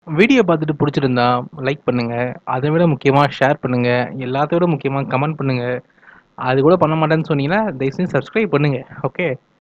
video பார்த்துட்டு பிடிச்சிருந்தா like பண்ணுங்க அதை விட முக்கியமாக ஷேர் பண்ணுங்க எல்லாத்த விட முக்கியமாக கமெண்ட் பண்ணுங்க அது கூட பண்ண மாட்டேன்னு சொன்னீங்கன்னா தயவுசெய்து சப்ஸ்கிரைப் பண்ணுங்க okay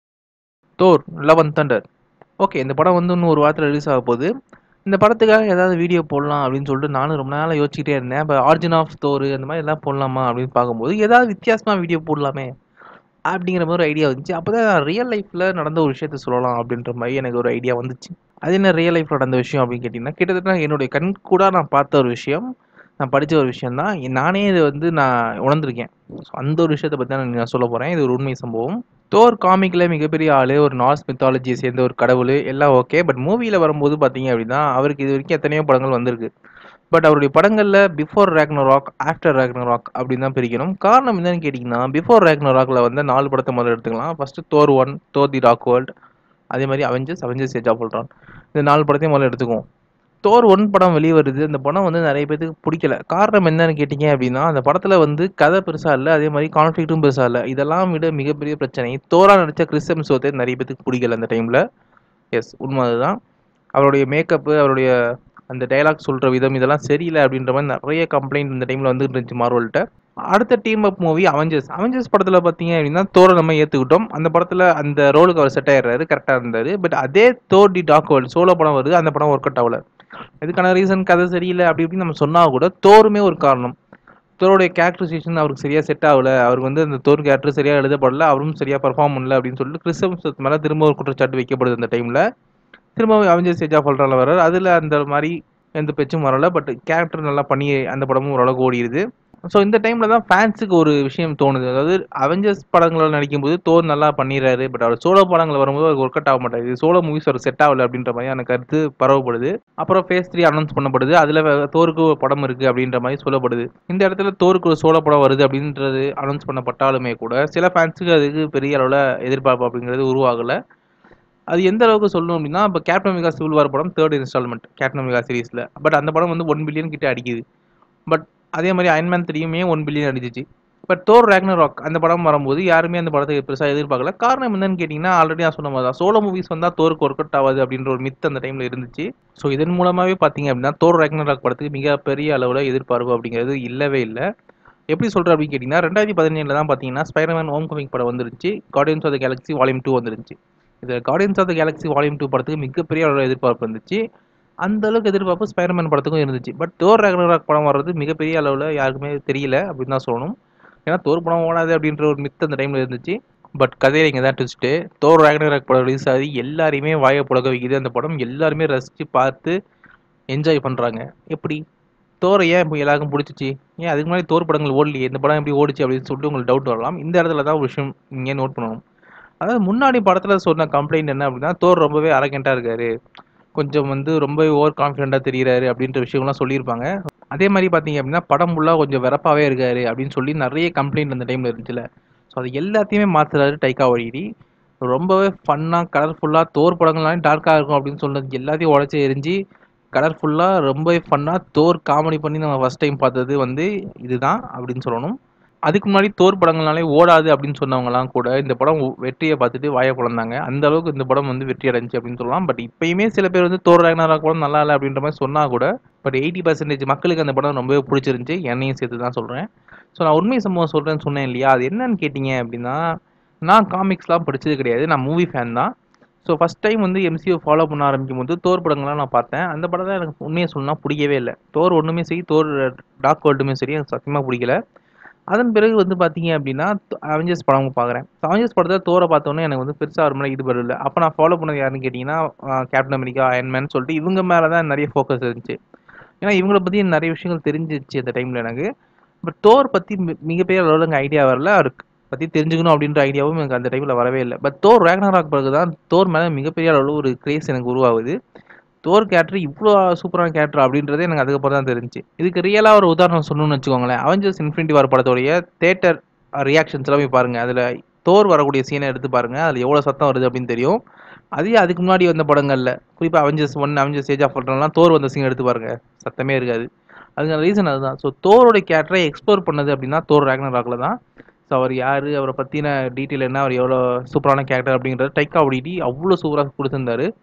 Thor love and thunder okay இந்த படம் வந்து இன்னும் ஒரு வாரத்தில் ரிலீஸ் ஆக போகுது இந்த படத்துக்காக ஏதாவது வீடியோ போடலாம் அப்படின்னு சொல்லிட்டு நானும் ரொம்ப நாளாக யோசிச்சுட்டே இருந்தேன் இப்போ ஆர்ஜின் ஆஃப் தோர் அந்த மாதிரி எல்லாம் போடலாமா அப்படின்னு பார்க்கும்போது ஏதாவது வித்தியாசமாக வீடியோ போடலாமே அப்படிங்கிற மாதிரி ஒரு ஐடியா வந்துச்சு அப்போ தான் ரியல் லைஃப்பில் நடந்த ஒரு விஷயத்த சொல்லலாம் அப்படின்ற மாதிரி எனக்கு ஒரு ஐடியா வந்துச்சு அது என்ன ரியல் லைஃப்பில் நடந்த விஷயம் அப்படின்னு கேட்டிங்கன்னா கிட்டத்தட்ட என்னுடைய கண் கூட நான் பார்த்த ஒரு விஷயம் நான் படித்த ஒரு விஷயம் தான் நானே இதை வந்து நான் உணர்ந்திருக்கேன் ஸோ அந்த ஒரு விஷயத்தை பற்றி தான் நான் சொல்ல போகிறேன் இது ஒரு உண்மை சம்பவம் தோர் காமிக்கில் மிகப்பெரிய ஆள் ஒரு நார்ஸ் மித்தாலஜியை சேர்ந்த ஒரு கடவுள் எல்லாம் ஓகே பட் மூவியில் வரும்போது பார்த்தீங்க அப்படின்னா அவருக்கு இது வரைக்கும் எத்தனையோ படங்கள் வந்திருக்கு பட் அவருடைய படங்களில் before Ragnarok after Ragnarok அப்படின்னு தான் பிரிக்கணும் காரணம் என்னன்னு கேட்டிங்கன்னா பிஃபோர் ரேக்னர் ராக்ல வந்து நாலு படத்தை முதல்ல எடுத்துக்கலாம் first Thor one Thor the dark world அதே மாதிரி Avengers Avengers age of Ultron இந்த நாலு படத்தையும் முதல்ல எடுத்துக்குவோம் தோர் ஒன் படம் வெளியே வருது அந்த படம் வந்து நிறைய பேருக்கு பிடிக்கல காரணம் என்னன்னு கேட்டிங்க அப்படின்னா அந்த படத்தில் வந்து கதை பெருசாக இல்லை அதே மாதிரி கான்ஃப்ளிக்ட்டும் பெருசாக இல்லை இதெல்லாம் விட மிகப்பெரிய பிரச்சனை தோரா நடித்த கிறிஸ்டம் சோத்தை நிறைய பேருக்கு பிடிக்கல அந்த டைமில் எஸ் உண்மை அதுதான் அவருடைய மேக்கப்பு அவருடைய அந்த டைலாக் சொல்கிற விதம் இதெல்லாம் சரியில்லை அப்படின்ற மாதிரி நிறைய கம்ப்ளைண்ட் இந்த டைமில் வந்து இருந்துச்சு மார்வல்கிட்ட அடுத்த team up movie Avengers Avengers படத்தில் பார்த்தீங்க அப்படின்னா தோரை நம்ம ஏற்றுக்கிட்டோம் அந்த படத்தில் அந்த ரோலுக்கு அவர் செட் ஆயிடுறாரு கரெக்டாக இருந்தார் பட் அதே Thor the dark world solo படம் வருது அந்த படம் ஒர்க் அவுட் ஆகல இதுக்கான ரீசன் கதை சரியில்லை அப்படி இப்படின்னு நம்ம சொன்னால் கூட தோருமே ஒரு காரணம் தோருடைய கேரக்டரைசேஷன் அவருக்கு சரியாக செட் ஆகல அவருக்கு வந்து அந்த தோர் கேரக்டர் சரியாக எழுதப்படல அவரும் சரியாக பர்ஃபார்ம் பண்ணல அப்படின்னு சொல்லிட்டு கிறிஸ்தவ மேலே திரும்ப ஒரு குற்றச்சாட்டு வைக்கப்படுது அந்த டைமில் திரும்ப அவெஞ்சர்ஸ் ஏஜ் ஆஃப் அல்ட்ரால வர்றாரு அதில் அந்த மாதிரி எந்த பேச்சும் வரல பட் கேரக்டர் நல்லா பண்ணி அந்த படமும் ஓரளவுக்கு ஓடிடுது ஸோ இந்த டைமில் தான் ஃபேன்ஸுக்கு ஒரு விஷயம் தோணுது அதாவது அவெஞ்சர்ஸ் படங்களில் நடிக்கும்போது தோர் நல்லா பண்ணிடுறாரு பட் அவர் சோலோ படங்கள் வரும்போது அவருக்கு ஒர்க் அவுட் ஆக மாட்டாது சோலோ மூவிஸ் ஒரு செட் ஆகல அப்படின்ற மாதிரியான கருத்து பரவப்படுது அப்புறம் ஃபேஸ் த்ரீ அனௌன்ஸ் பண்ணப்படுது அதில் தோருக்கு ஒரு படம் இருக்குது அப்படின்ற மாதிரி சொல்லப்படுது இந்த இடத்துல தோருக்கு ஒரு சோலோ படம் வருது அப்படின்றது அனௌன்ஸ் பண்ணப்பட்டாலுமே கூட சில ஃபேன்ஸுக்கு அதுக்கு பெரிய அளவில் எதிர்பார்ப்பு அப்படிங்கிறது உருவாகலை அது எந்த அளவுக்கு சொல்லணும் அப்படின்னா இப்போ கேப்டன் அமெரிக்கா சிவில் வார் படம் தேர்ட் இன்ஸ்டால்மெண்ட் கேப்டன் அமெரிக்கா சீரீஸில் பட் அந்த படம் வந்து ஒன் பில்லியன் கிட்ட அடிக்குது பட் அதே மாதிரி அயன்மேன் த்ரீயுமே ஒன் பில்லியன் அடிச்சிச்சு பட் தோர் ரேக்னர் ராக் அந்த படம் வரும்போது யாருமே அந்த படத்தை பெருசாக எதிர்பார்க்கல காரணம் என்னன்னு கேட்டிங்கன்னா ஆல்ரெடி நான் சொன்ன மாதிரி தான் சோலோ மூவிஸ் வந்தால் தோருக்கு ஒர்க் அவுட் ஆகாது அப்படின்ற ஒரு மித் அந்த டைமில் இருந்துச்சு ஸோ இதன் மூலமாகவே பார்த்தீங்க அப்படின்னா தோர் ரேக்னர் ராக் படத்துக்கு மிகப்பெரிய அளவில் எதிர்பார்ப்பு அப்படிங்கிறது இல்லவே இல்லை எப்படி சொல்கிறேன் அப்படின்னு கேட்டிங்கன்னா ரெண்டாயிரத்தி பதினேழில் தான் பார்த்தீங்கன்னா ஸ்பைடர்மேன் ஹோம் கமிங் படம் வந்துருச்சு Guardians of the Galaxy volume two வந்துருச்சு இது Guardians of the Galaxy volume two படத்துக்கு மிகப்பெரிய அளவில் எதிர்பார்ப்பு இருந்துச்சு அந்த அளவுக்கு எதிர்பார்ப்பு ஸ்பைடர்மேன் படத்துக்கும் இருந்துச்சு பட் தோர் ரேக்னராக் படம் வர்றது மிகப்பெரிய அளவில் யாருக்குமே தெரியல அப்படின்னு தான் சொல்லணும் ஏன்னா தோர் படம் ஓடாது அப்படின்ற ஒரு மித் அந்த டைமில் இருந்துச்சு பட் கதையில் இங்கே தான் ட்விஸ்ட்டு தோர் ரேக்னராக் படம் ரிலீஸ் ஆகி எல்லாரையுமே வாயை புழக்க வைக்குது அந்த படம் எல்லாருமே ரசித்து பார்த்து என்ஜாய் பண்ணுறாங்க எப்படி தோரை ஏன் இப்போ எல்லாருக்கும் பிடிச்சிச்சு ஏன் அதுக்கு முன்னாடி தோர் படங்கள் ஓடலையே இந்த படம் எப்படி ஓடிச்சு அப்படின்னு சொல்லிட்டு உங்களுக்கு டவுட் வரலாம் இந்த இடத்துல தான் ஒரு விஷயம் இங்கே நோட் பண்ணணும் அதாவது முன்னாடி படத்தில் சொன்ன கம்ப்ளைண்ட் என்ன அப்படின்னா தோர் ரொம்பவே அரகண்ட்டாக இருக்காரு கொஞ்சம் வந்து ரொம்ப ஓவர் கான்ஃபிடென்ட்டாக தெரிகிறாரு அப்படின்ற விஷயங்கள்லாம் சொல்லியிருப்பாங்க அதே மாதிரி பார்த்தீங்க அப்படின்னா படம் ஃபுல்லாக கொஞ்சம் வெறப்பாகவே இருக்காரு அப்படின்னு சொல்லி நிறைய கம்ப்ளைண்ட் அந்த டைமில் இருந்துச்சுல ஸோ அது எல்லாத்தையுமே மாற்றுறாரு டைக்கா ஒழிடி ரொம்பவே ஃபன்னாக கலர்ஃபுல்லாக தோர் படங்கள்லாம் டார்க்காக இருக்கும் அப்படின்னு சொன்னது எல்லாத்தையும் உடச்சி எரிஞ்சு கலர்ஃபுல்லாக ரொம்பவே ஃபன்னாக தோர் காமெடி பண்ணி நம்ம ஃபஸ்ட் டைம் பார்த்தது வந்து இதுதான் அப்படின்னு சொல்லணும் அதுக்கு முன்னாடி தோர் படங்கள்னாலே ஓடாது அப்படின்னு சொன்னவங்கலாம் கூட இந்த படம் வெற்றியை பார்த்துட்டு வாய பிறந்தாங்க அந்த அளவுக்கு இந்த படம் வந்து வெற்றி அடைஞ்சு அப்படின்னு சொல்லலாம் பட் இப்பயுமே சில பேர் வந்து தோர் ரேக்னாரா கூட நல்லா இல்லை அப்படின்ற மாதிரி சொன்னால் கூட பட் எயிட்டி பர்சன்டேஜ் மக்களுக்கு அந்த படம் ரொம்பவே பிடிச்சிருந்துச்சி என்னையும் சேர்த்து தான் சொல்கிறேன் ஸோ நான் உண்மை சம்பவம் சொல்கிறேன்னு சொன்னேன் இல்லையா அது என்னன்னு கேட்டிங்க அப்படின்னா நான் காமிக்ஸ்லாம் படித்தது கிடையாது நான் மூவி ஃபேன் தான் ஸோ ஃபஸ்ட் டைம் வந்து எம்சியூ ஃபாலோ பண்ண ஆரம்பிக்கும் போது தோர் படங்கள்லாம் நான் பார்த்தேன் அந்த படம் தான் எனக்கு உண்மையை சொல்லணும்னா பிடிக்கவே இல்லை தோர் ஒன்றுமே சரி தோர் டாக் வேர்ல்டுமே சரி எனக்கு சத்தியமாக பிடிக்கல அதன் பிறகு வந்து பார்த்தீங்க அப்படின்னா அவெஞ்சர்ஸ் படம் பார்க்குறேன் அவெஞ்சர்ஸ் படத்தை தோரை பார்த்தோன்னே எனக்கு வந்து பெருசாக ஒரு மேலே ஈடுபாடு இல்லை அப்போ நான் ஃபாலோ பண்ணது யாருன்னு கேட்டிங்கன்னா கேப்டன் அமெரிக்கா அயன்மேன் சொல்லிட்டு இவங்க மேலே தான் நிறைய ஃபோக்கஸ் இருந்துச்சு ஏன்னா இவங்கள பற்றி நிறைய விஷயங்கள் தெரிஞ்சிச்சு அந்த டைமில் எனக்கு பட் தோர் பற்றி மிகப்பெரிய அளவில் எனக்கு ஐடியா வரல அவருக்கு பற்றி தெரிஞ்சுக்கணும் அப்படின்ற ஐடியாவும் எனக்கு அந்த டைமில் வரவே இல்லை பட் தோர் ரேக்னராக் பிறகு தான் தோர் மேலே மிகப்பெரிய அளவில் ஒரு கிரேஸ் எனக்கு உருவாகுது தோர் கேரக்டர் இவ்வளோ சூப்பரான கேரக்டர் அப்படின்றதே எனக்கு அதுக்கப்புறம் தான் தெரிஞ்சு இதுக்கு ரியலாக ஒரு உதாரணம் சொல்லணும்னு வச்சுக்கோங்களேன் அவெஞ்சர்ஸ் இன்ஃபினிட்டி வார் படத்தோடைய தேட்டர் ரியாக்ஷன்ஸ் எல்லாமே பாருங்கள் அதில் தோர் வரக்கூடிய சீனை எடுத்து பாருங்கள் அதில் எவ்வளோ சத்தம் வருது அப்படின்னு தெரியும் அதே அதுக்கு முன்னாடி வந்த படங்களில் குறிப்பாக Avengers one Avengers age of அல்ட்ரான்லாம் தோர் வந்த சீன் எடுத்து பாருங்கள் சத்தமே இருக்காது அதுக்கான ரீசன் அதுதான் ஸோ தோரோட கேரக்டரை எக்ஸ்ப்ளோர் பண்ணது அப்படின்னா தோர் ரேக்னர் ராக்கில் தான் ஸோ அவர் யார் அவரை பற்றின டீட்டெயில் என்ன அவர் எவ்வளோ சூப்பரான கேரக்டர் அப்படிங்கிறது டைக்கா ஒடிடி அவ்வளோ சூப்பராக கொடுத்துருந்தாரு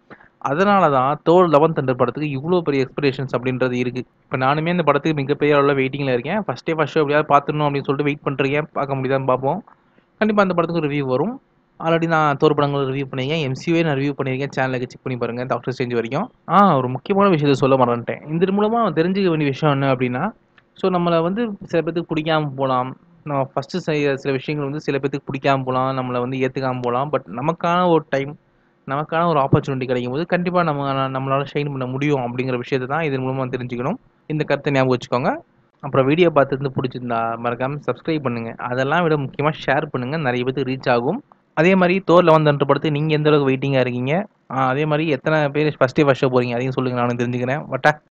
அதனால தான் தோர் லெவன் தண்டர் படத்துக்கு இவ்வளோ பெரிய எக்ஸ்பெக்டேஷன்ஸ் அப்படின்றது இருக்குது இப்போ நானுமே இந்த படத்துக்கு மிகப்பெரிய அளவில் வெயிட்டிங்கில் இருக்கேன் ஃபஸ்ட்டே ஃபஸ்ட் ஷோ எப்படியாவது பார்த்துடணும் அப்படின்னு சொல்லிட்டு வெயிட் பண்ணுறேன் பார்க்க முடியுதான்னு பார்ப்போம் கண்டிப்பாக அந்த படத்துக்கு ரிவ்யூ வரும் ஆல்ரெடி நான் தோர் படங்கள் ரிவ்யூ பண்ணியிருக்கேன் எம்சியூவே நான் ரிவ்யூ பண்ணியிருக்கேன் சேனலுக்கு செக் பண்ணி பாருங்கள் டாக்டர் ஸ்டேஞ்ச் வரைக்கும் ஆ ஒரு முக்கியமான விஷயத்தை சொல்ல மறந்துட்டேன் இந்த மூலமாக தெரிஞ்சுக்க வேண்டிய விஷயம் என்ன அப்படின்னா ஸோ நம்மளை வந்து சில பேர்த்துக்கு பிடிக்காம போகலாம் நம்ம ஃபஸ்ட்டு செய்ய சில விஷயங்கள் வந்து சில பேர்த்துக்கு பிடிக்காம போகலாம் நம்மளை வந்து ஏற்றுக்காமல் போகலாம் பட் நமக்கான ஒரு டைம் நமக்கான ஒரு ஆப்பர்ச்சுனிட்டி கிடைக்கும் போது கண்டிப்பாக நம்ம நம்மளால் ஷைன் பண்ண முடியும் அப்படிங்கிற விஷயத்தை தான் இதன் மூலமாக தெரிஞ்சுக்கணும் இந்த கருத்தை ஞாபகம் வச்சுக்கோங்க அப்புறம் வீடியோ பார்த்துருந்து பிடிச்சிருந்தா மறக்காமல் சப்ஸ்கிரைப் பண்ணுங்கள் அதெல்லாம் விட முக்கியமாக ஷேர் பண்ணுங்கள் நிறைய பேருக்கு ரீச் ஆகும் அதே மாதிரி தோர் லெவன் தண்டர் படத்துக்கு நீங்கள் எந்த அளவுக்கு வெயிட்டிங்காக இருக்கீங்க அதே மாதிரி எத்தனை பேர் ஃபஸ்ட்டே ஃபஸ்ட் ஷோ போகிறீங்க அதையும் சொல்லுங்கள் நானும் தெரிஞ்சுக்கிறேன் வட்டா